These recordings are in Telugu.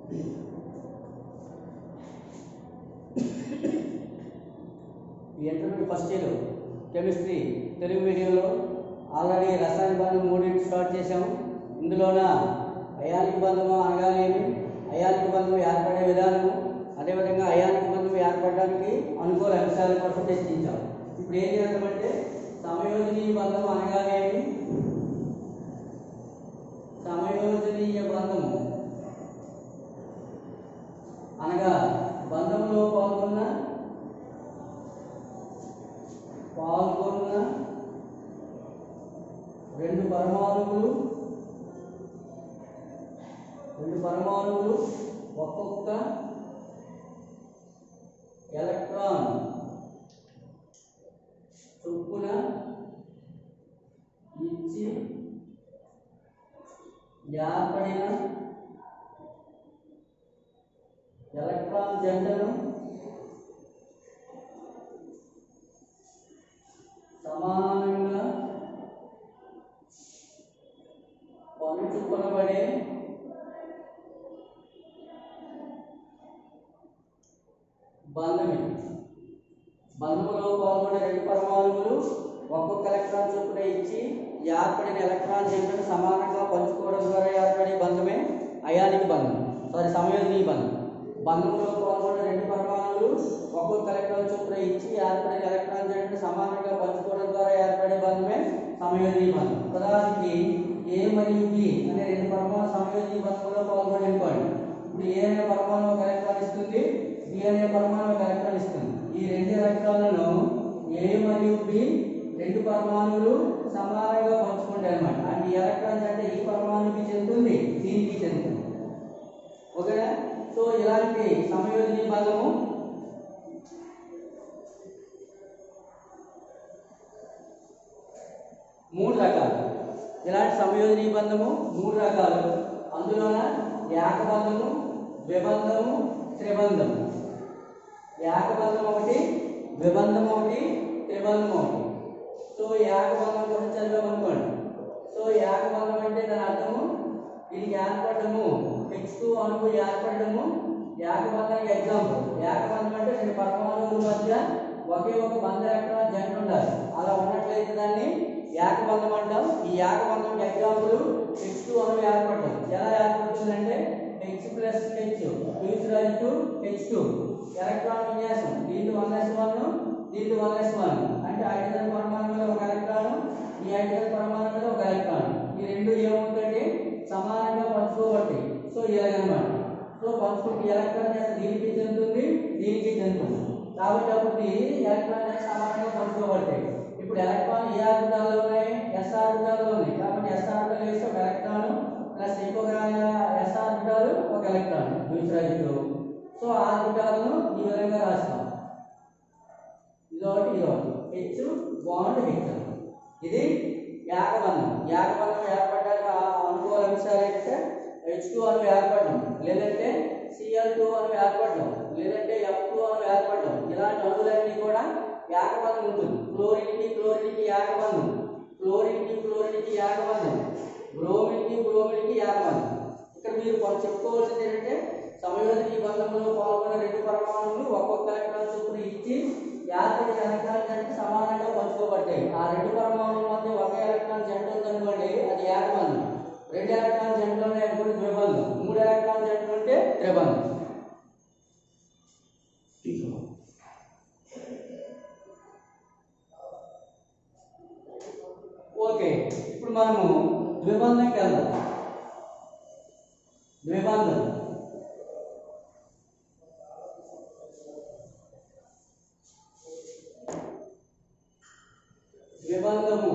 ఈ intermediate first year chemistry Telugu మీడియంలో ఆల్రెడీ రసాయన బంధం మూడింటి స్టార్ట్ చేసాము ఇందులోన అయానిక బంధము అనగానేమి అయానిక బంధం ఏర్పడే విధానము అదేవిధంగా అయానిక బంధం ఏర్పడడానికి అనుకూల అంశాల కోసం చర్చించాం ఇప్పుడు ఏం చేద్దామంటే సమయోజనీయ బంధం అనగానేమి సమయోజనీయ బంధము అనగా బంధంలో పాల్గొన్న పాల్గొన్న రెండు పరమాణువులు రెండు పరమాణువులు ఒక్కొక్క ఎలక్ట్రాన్ చొప్పున ఇచ్చి ఏర్పడిన ఎలక్ట్రాన్ జంటను సమానంగా పంచుకొనబడే బంధమే బంధములో పాల్గొనే రెండు పరమాణువులు ఒక్కొక్క ఎలక్ట్రాన్ చొప్పున ఇచ్చి ఏర్పడిన ఎలక్ట్రాన్ జంటను సమానంగా పంచుకోవడం ద్వారా ఏర్పడే బంధమే అయానిక బంధం సారీ సమయోజనీయ బంధం బంధంలో పాల్గొనే రెండు పరమాణువులు ఒక్కొక్క ఎలక్ట్రాన్ చొప్పున ఇచ్చి ఏర్పడిన ఎలక్ట్రాన్ జంటను సమానంగా పంచుకోవడం ద్వారా ఏర్పడే బంధమే సమయోజనీయ బంధం ఉదాహరణకి ఏ మరియు బి అనే రెండు పరమాణు సమయోజనీయ బంధంలో పాల్గొని అనుకోండి ఇప్పుడు ఏ అనే పరమాణు ఒక ఎలక్ట్రాన్ ఇస్తుంది బి అనే పరమాణు ఒక ఎలక్ట్రాన్ ఇస్తుంది ఈ రెండు ఎలక్ట్రాన్లను ఏ మరియు బి రెండు పరమాణువులు సమానంగా పంచుకుంటాయి అన్నమాట అంటే ఈ ఎలక్ట్రాన్స్ అంటే ఈ పరమాణువుకి చెందుతుంది దీనికి చెందుతుంది ఓకేనా సో ఇలాంటి సమయోజనీయ బంధము మూడు రకాలు ఇలాంటి సమయోజనీయ బంధము మూడు రకాలు అందులోన ఏకబంధము ద్విబంధము త్రిబంధము ఏకబంధం ఒకటి ద్విబంధం ఒకటి త్రిబంధం ఒకటి సో ఏకబంధం గురించి చదివామనుకోండి సో ఏకబంధం అంటే దాని అర్థము దీనికి ఏర్పడము హెచ్ టూ అణువు ఏర్పడము ఏకబంధానికి ఎగ్జాంపుల్ ఏకబంధం అంటే రెండు పరమాణువుల మధ్య ఒకే ఒక బంధ ఎలక్ట్రాన్ జంట ఉండాలి అలా ఉన్నట్లయితే దాన్ని ఏకబంధం అంటాం ఈ ఏకబంధం ఎగ్జాంపుల్ హెచ్ టూ అణువు ఏర్పడటం ఎలా ఏర్పడుతుందంటే H plus H neutral to H two electron విన్యాసం దీంట్లో వన్ ఎస్ వన్ దీంట్లో వన్ ఎస్ వన్ అంటే హైడ్రోజన్ పరమాణు మీద ఒక ఎలక్ట్రాన్ ఈ హైడ్రోజన్ పరమాణు మీద ఒక ఎలక్ట్రాన్ ఈ రెండు ఏమవుతాయంటే సమానంగా పంచుకోబడతాయి సో ఇలాగనమాట సో పంచుకుంటే ఈ ఎలక్ట్రాన్ అంటే దీనికి చెందుతుంది దీనికి చెందుతుంది కాబట్టి అప్పుడు ఈ ఎలక్ట్రాన్ అంటే సమానంగా పంచుకోబడతాయి ఇప్పుడు ఎలక్ట్రాన్ ఏ ఆర్బిటాల్లో ఉన్నాయి ఎస్ ఆర్బిటాల్లో ఉన్నాయి కాబట్టి ఎస్ ఆర్బిటాల్ వేస్తే ఒక ఎలక్ట్రాన్ ప్లస్ ఇంకొక ఎస్ ఆర్బిటాల్ ఒక ఎలక్ట్రాన్ న్యూట్రల్ సో ఆర్బిటాలను ఈ విధంగా రాస్తాం ఇదొకటి ఇదొకటి హెచ్ బాండ్ హెచ్ ఇది యాకబంధం యాకబంధం ఏర్పడడానికి ఆ అనుకూల అంశాలు ఏంటంటే హెచ్ టూ అని ఏర్పడడం లేదంటే సిఎల్ టూ అని ఏర్పడడం లేదంటే ఎఫ్ టూ అని ఏర్పడడం ఇలాంటి అణువులన్నీ కూడా యాకబంధం ఉంటుంది క్లోరిన్కి క్లోరిన్కి యాకబంధం క్లోరిన్కి క్లోరిన్కి యాకబంధం బ్రోమిన్కి బ్రోమిన్కి యాకబంధం ఇక్కడ మీరు కొంచెం చెప్పుకోవాల్సింది ఏంటంటే సమయోజన బంధంలో పాల్గొన్న రెండు పరమాణువులు ఒక్కొక్క ఎలక్ట్రాన్ చొప్పున ఇచ్చి ఏర్పడిన ఎలక్ట్రాన్ జంట సమానంగా పంచుకోబడ్డాయి ఆ రెండు పరమాణువుల మధ్య ఒకే ఎలక్ట్రాన్ జంట ఉందనుకోండి అది ఏకబంధం రెండు ఎలక్ట్రాన్ జంటలు అనుకోండి ద్విబంధం మూడు ఎలక్ట్రాన్ జంటలు ఉంటే త్రిబంధం ఓకే ఇప్పుడు మనము ద్విబంధంకి వెళ్దాం ద్విబంధం ద్విబంధము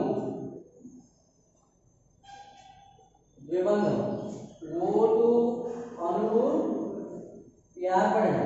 ద్విబంధం ఓటు అణువు ఏర్పడడం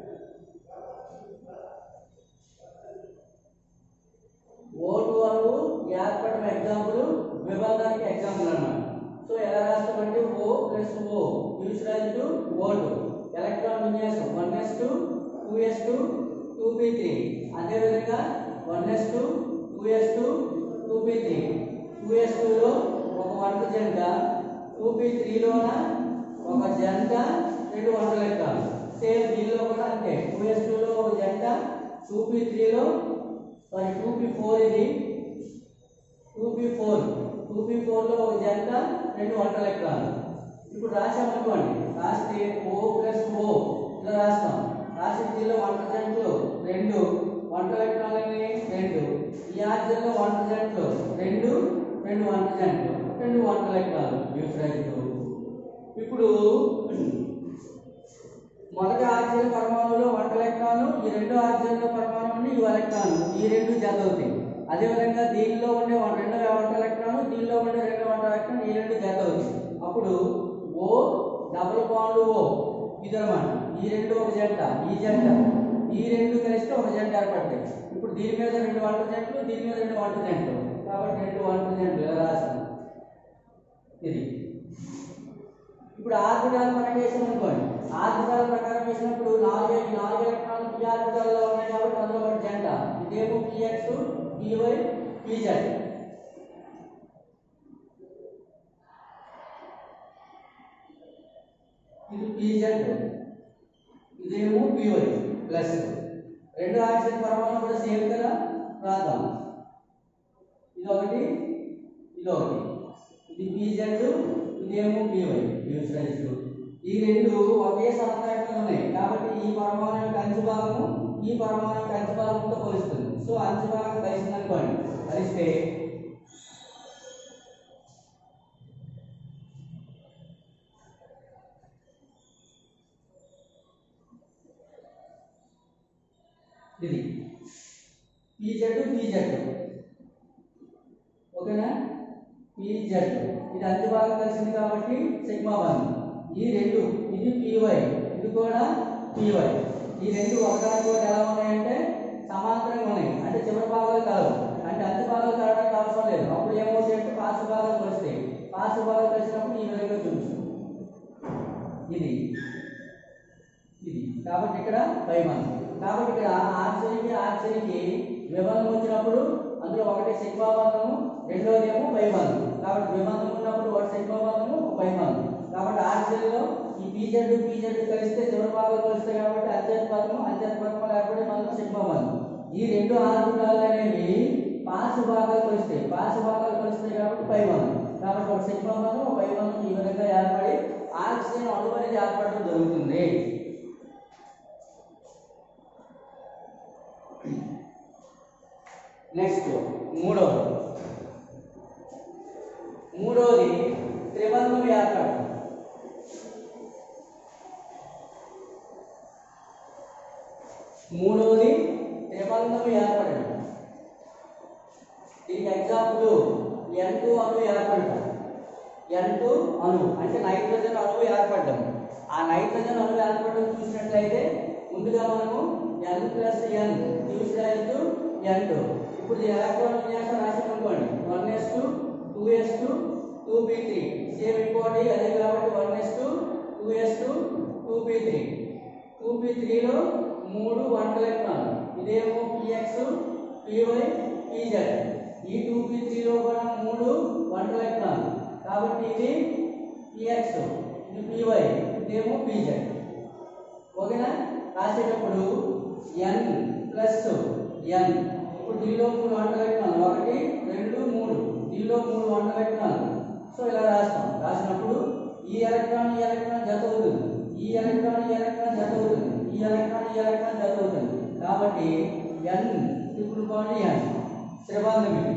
ఓటు అణువు ఏర్పడడం ఎగ్జాంపుల్ ద్విబంధానికి ఎగ్జాంపుల్ అన్నమాట సో ఎలా రాస్తామంటే O plus O neutral to O two electron విన్యాసం one S two two S two two P three అదేవిధంగా one S two two S two two P three two S టూలో ఒక వంట జంట టూ పీ త్రీలోన ఒక జంట రెండు వంట లెక్కలు సేమ్ దీనిలో కూడా అంతే టూ ఎస్ టూలో ఒక జంట టూ పీ త్రీలో సారీ టూ పీ ఫోర్ ఇది two P four two P ఫోర్లో ఒక జంట రెండు వంట లెక్కలు ఇప్పుడు రాసామనుకోండి రాస్తే ఓ ప్లస్ ఓ ఇలా రాస్తాం రాసిన దీనిలో వంట జంటలు రెండు వంట లెక్కలని రెండు ఈ ఆర్జన్లో వంట జంటలు రెండు రెండు వంట జంటలు రెండు వంట లెక్కలు డిఫరెంట్ ఇప్పుడు మొదటి ఆక్సిజన్ పరమాణువులో వంట ఎలక్ట్రాను ఈ రెండు ఆక్సిజన్ పరమాణువుని ఈ ఎలక్ట్రాన్ ఈ రెండు జత అవుతాయి అదేవిధంగా దీనిలో ఉండే వన్- రెండవ వంట ఎలక్ట్రాన్ దీనిలో ఉండే రెండవ వంట ఎలక్ట్రాన్ ఈ రెండు జత అవుతాయి అప్పుడు ఓ డబుల్ బాండ్ ఓ ఇదన్నమాట ఈ రెండు ఒక జంట ఈ జంట ఈ రెండు కలిస్తే ఒక జంట ఏర్పడతాయి ఇప్పుడు దీని మీద రెండు వంట జంటలు దీని మీద రెండు వంట జంటలు కాబట్టి రెండు వంట జంటలు ఇలా రాస్తాం ఇది ఇప్పుడు ఆర్బిటాల్ పరంగా వేసాం అనుకోండి ఆర్బిటాల్ ప్రకారం వేసినప్పుడు నాలుగు ఈ నాలుగు ఎలక్ట్రాన్లు పి ఆర్బిటాల్లో ఉన్నాయి కాబట్టి అందులో ఒకటి జంట ఇదేమో పిఎక్స్ పివై పిజెడ్ ఇది పిజెడ్ ఇదేమో పివై ప్లస్ రెండు ఆక్సిజన్ పరమాణు కూడా సేమ్ కదా రాద్దాం ఇది ఒకటి ఇది ఒకటి ఇది పిజెడ్ ఇదేమో పివై న్యూట్రల్స్ ఈ రెండు ఒకే సమతలంలో ఉన్నాయి కాబట్టి ఈ పరమాణు యొక్క అంచు భాగము ఈ పరమాణు యొక్క అంచు భాగంతో కొలుస్తుంది సో అంచు భాగం కలిసింది అనుకోండి కలిస్తే ఇది పీజెడ్ పీజెడ్ ఓకేనా పీజెడ్ ఇది అంచు భాగం కలిసింది కాబట్టి సిగ్మా వన్ ఈ రెండు ఇది పీవై ఇది కూడా పీవై ఈ రెండు ఒకదానికి ఒకటి ఎలా ఉన్నాయంటే సమాంతరంగా ఉన్నాయి అంటే చివరి భాగాలు కలవు అంటే అంచు భాగాలు కలవడానికి అవసరం లేదు అప్పుడు ఏమవుతాయి అంటే పాసు భాగాలు కలుస్తాయి పాసు భాగాలు కలిసినప్పుడు ఈ విధంగా చూపించు ఇది ఇది కాబట్టి ఇక్కడ పైమాన్ కాబట్టి ఇక్కడ ఆర్చరికి ఆర్చరికి విబంధం వచ్చినప్పుడు అందులో ఒకటి సిగ్మా బంధము రెండోది ఏమో పైబంధం కాబట్టి విబంధం ఉన్నప్పుడు ఒకటి సిగ్మా బంధము ఒక పైబంధం కాబట్టి ఆర్చరిలో ఈ పీజెడ్ పీజెడ్ కలిస్తే చివరి భాగాలు కలుస్తాయి కాబట్టి అంత్యత్ పదము అంత్యత్ పదము ఏర్పడే బంధం సిగ్మా బంధం ఈ రెండు ఆర్బిటాలు అనేవి పాసు భాగాలు కలుస్తాయి పాసు భాగాలు కలుస్తాయి కాబట్టి పైబంధం కాబట్టి ఒక సిగ్మా బంధం ఒక పైబంధం ఈ విధంగా ఏర్పడి ఆక్సిజన్ అణువు అనేది ఏర్పడడం జరుగుతుంది నెక్స్ట్ మూడవది మూడవది త్రిబంధం ఏర్పడటం మూడవది త్రిబంధం ఏర్పడటం దీనికి ఎగ్జాంపుల్ ఎన్ టూ అణువు ఏర్పడటం ఎన్ టూ అణువు అంటే నైట్రోజన్ అణువు ఏర్పడటం ఆ నైట్రోజన్ అణువు ఏర్పడటం చూసినట్లయితే ముందుగా మనము N plus N neutral N two ఇప్పుడు ఈ ఎలక్ట్రాన్ విన్యాసం రాసామనుకోండి one S two two S two two P three same ఇంకోటి అదే కాబట్టి one S two two S two two P three two P త్రీలో మూడు వంట ఎలక్ట్రాన్లు ఇదేమో పిఎక్స్ పివై పిజెడ్ ఈ టూ పీ త్రీలో కూడా మూడు వంట ఎలక్ట్రాన్లు కాబట్టి ఇది పిఎక్స్ ఇది పివై ఇదేమో పిజెడ్ ఓకేనా రాసేటప్పుడు ఎన్ ప్లస్ ఎన్ ఇప్పుడు దీనిలో మూడు వంట పెట్టినాను ఒకటి రెండు మూడు దీనిలో మూడు వంట పెట్టినాను సో ఇలా రాస్తాం రాసినప్పుడు ఈ ఎలక్ట్రాన్ ఈ ఎలక్ట్రాన్ జత అవుతుంది ఈ ఎలక్ట్రాన్ ఈ ఎలక్ట్రాన్ జత అవుతుంది ఈ ఎలక్ట్రాన్ ఈ ఎలక్ట్రాన్ జత అవుతుంది కాబట్టి ఎన్ ట్రిపుల్ బాండ్ ఎన్ త్రిబంధం ఇది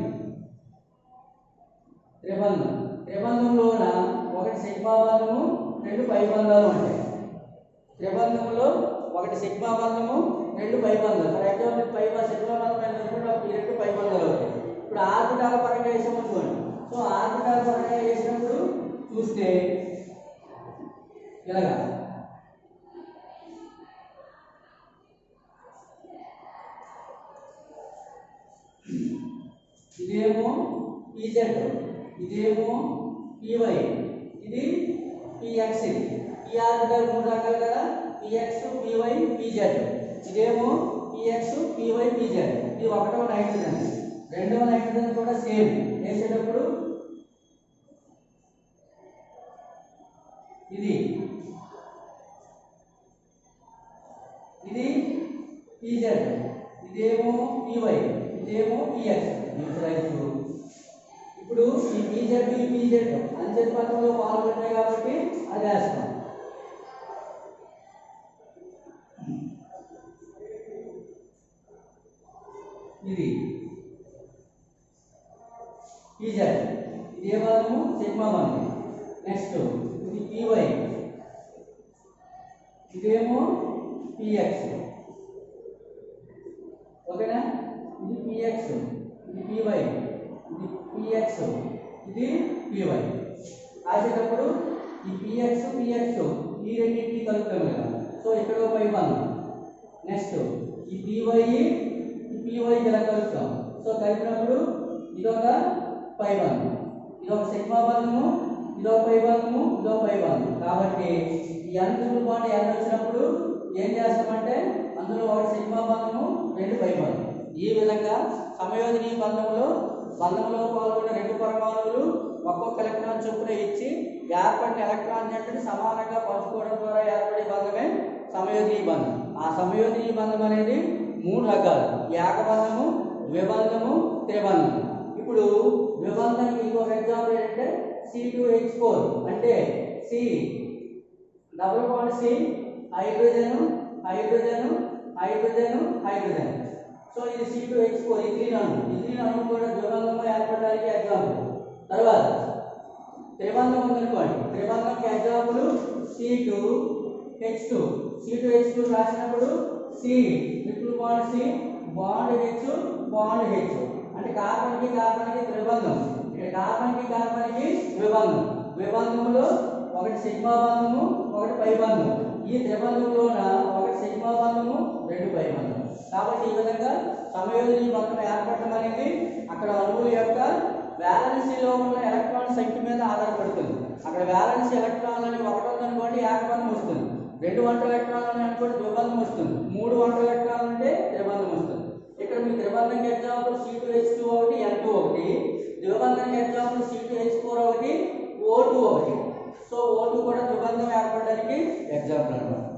త్రిబంధం త్రిబంధంలోన ఒకటి సిగ్మా బంధము రెండు పై బంధాలు ఉంటాయి త్రిబంధంలో ఒకటి సిగ్మా బంధము రెండు పై బంధాలు ఫర్ ఎగ్జాంపుల్ పై బ- సిగ్మా బంధం ఎంత అనుకుంటే అప్పుడు ఈ రెండు పై బంధాలు అవుతాయి ఇప్పుడు ఆర్బిటాల పరంగా వేసాం అనుకోండి సో ఆర్బిటాల పరంగా వేసినప్పుడు చూస్తే ఇలాగా ఇదేమో పిజెడ్ ఇదేమో పివై ఇది పిఎక్స్ ఇది ఈ ఆర్బిటల్ మూడు రకాలు కదా పిఎక్స్ పివై పిజెడ్ ఇదేమో పిఎక్స్ పివై పిజెడ్ ఇది ఒకటవ నైట్రోజన్ రెండవ నైట్రోజన్ కూడా సేమ్ వేసేటప్పుడు ఇది ఇది పీజెడ్ ఇదేమో పీవై ఇదేమో పిఎక్స్ రైతు ఇప్పుడు ఈ పీజెడ్ ఈ పీజెడ్ అంచెల పథకంలో పాల్గొంటాయి కాబట్టి అది వేస్తాం ఇది పీజెడ్ ఇది ఏ పదము సిగ్మా బంధం నెక్స్ట్ ఇది పీవై ఇదేమో పిఎక్స్ ఓకేనా ఇది పిఎక్స్ ఇది పివై ఇది పిఎక్స్ ఇది పివై రాసేటప్పుడు ఈ పిఎక్స్ పిఎక్స్ ఈ రెండింటిని కలుపుతాం కదా సో ఇక్కడ ఒక పై బంధం నెక్స్ట్ ఈ పివై ఈ పివై ఇలా కలుపుతాం సో కలిపినప్పుడు ఇదొక పై బంధం ఇదొక సిగ్మా బంధము ఇదొక పై బంధము ఇదొక పై బంధం కాబట్టి ఈ అంచులు బాండ్ ఎంత వచ్చినప్పుడు ఏం చేస్తామంటే అందులో ఒకటి సిగ్మా బంధము రెండు పై బంధం ఈ విధంగా సమయోజని బంధంలో బంధంలో పాల్గొన్న రెండు పరమాణువులు ఒక్కొక్క ఎలక్ట్రాన్ చొప్పున ఇచ్చి ఏర్పడిన ఎలక్ట్రాన్ జంటని సమానంగా పంచుకోవడం ద్వారా ఏర్పడే బంధమే సమయోజని బంధం ఆ సమయోజని బంధం అనేది మూడు రకాలు ఏకబంధము ద్విబంధము త్రిబంధము ఇప్పుడు ద్విబంధానికి ఇంకొక ఎగ్జాంపుల్ ఏంటంటే సి టూ హెచ్ ఫోర్ అంటే C double bond C hydrogen hydrogen hydrogen hydrogen so ఇది C two H four ethylene అణు ఇథిలీన్ అణువు కూడా ద్విబంధంలో ఏర్పడడానికి ఎగ్జాంపుల్ తర్వాత త్రిబంధం ఉందనుకోండి త్రిబంధంకి example C two H two C two H two రాసినప్పుడు C triple bond C bond H bond H అంటే కార్బన్ కి కార్బన్ కి త్రిబంధం ఇక్కడ కార్బన్ కి కార్బన్ కి ద్విబంధం ద్విబంధంలో ఒకటి సిగ్మా బంధము ఒకటి పై బంధం ఈ త్రిబంధంలోన ఒకటి సిగ్మా బంధము రెండు పై బంధం కాబట్టి ఈ విధంగా సమయోజని బంధం ఏర్పడటం అనేది అక్కడ అణువుల యొక్క వ్యాలెన్సీలో ఉన్న ఎలక్ట్రాన్ సంఖ్య మీద ఆధారపడుతుంది అక్కడ వ్యాలెన్సీ ఎలక్ట్రాన్లు అని ఒకటి ఉందనుకోండి ఏకబంధం వస్తుంది రెండు వంట ఎలక్ట్రాన్లు అని అనుకోండి ద్విబంధం వస్తుంది మూడు వంట ఎలక్ట్రాన్లు అంటే త్రిబంధం వస్తుంది ఇక్కడ మీ త్రిబంధంకి example C two H two ఒకటి ఎన్ టూ ఒకటి ద్విబంధంకి example C two H four ఒకటి ఓ టూ ఒకటి సో ఓ టూ కూడా ద్విబంధం ఏర్పడడానికి ఎగ్జాంపుల్ అనమాట